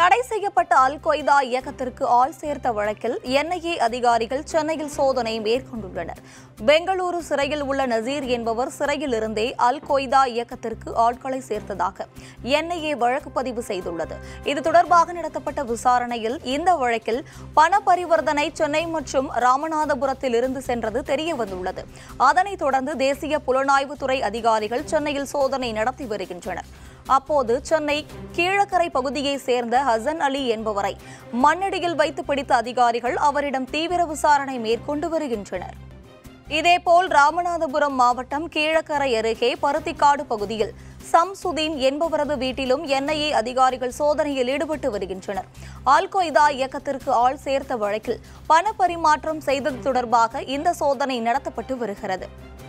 தடை செய்யப்பட்ட அல் கொய்தா இயக்கத்திற்கு ஆள் சேர்த்த வழக்கில் என்ஐஏ அதிகாரிகள் சென்னையில் சோதனை மேற்கொண்டுள்ளனர் பெங்களூரு சிறையில் உள்ள நசீர் என்பவர் சிறையில் இருந்தே அல் கொய்தா இயக்கத்திற்கு ஆட்களை சேர்த்ததாக என்ஐஏ வழக்கு பதிவு செய்துள்ளது இது தொடர்பாக நடத்தப்பட்ட விசாரணையில் இந்த வழக்கில் பண பரிவர்த்தனை சென்னை மற்றும் ராமநாதபுரத்தில் இருந்து சென்றது தெரியவந்துள்ளது அதனைத் தொடர்ந்து தேசிய புலனாய்வுத்துறை அதிகாரிகள் சென்னையில் சோதனை நடத்தி வருகின்றனர் அப்போது சென்னை கீழக்கரை பகுதியைச் சேர்ந்த ஹசன் அலி என்பவரை மண்ணடியில் வைத்து பிடித்த அதிகாரிகள் அவரிடம் தீவிர விசாரணை மேற்கொண்டு வருகின்றனர் இதேபோல் ராமநாதபுரம் மாவட்டம் கீழக்கரை அருகே பருத்திக்காடு பகுதியில் சம்சுதீன் என்பவரது வீட்டிலும் என்ஐஏ அதிகாரிகள் சோதனையில் ஈடுபட்டு வருகின்றனர் ஆல் கொய்தா இயக்கத்திற்கு ஆள் சேர்த்த வழக்கில் பண பரிமாற்றம் செய்தது தொடர்பாக இந்த சோதனை நடத்தப்பட்டு வருகிறது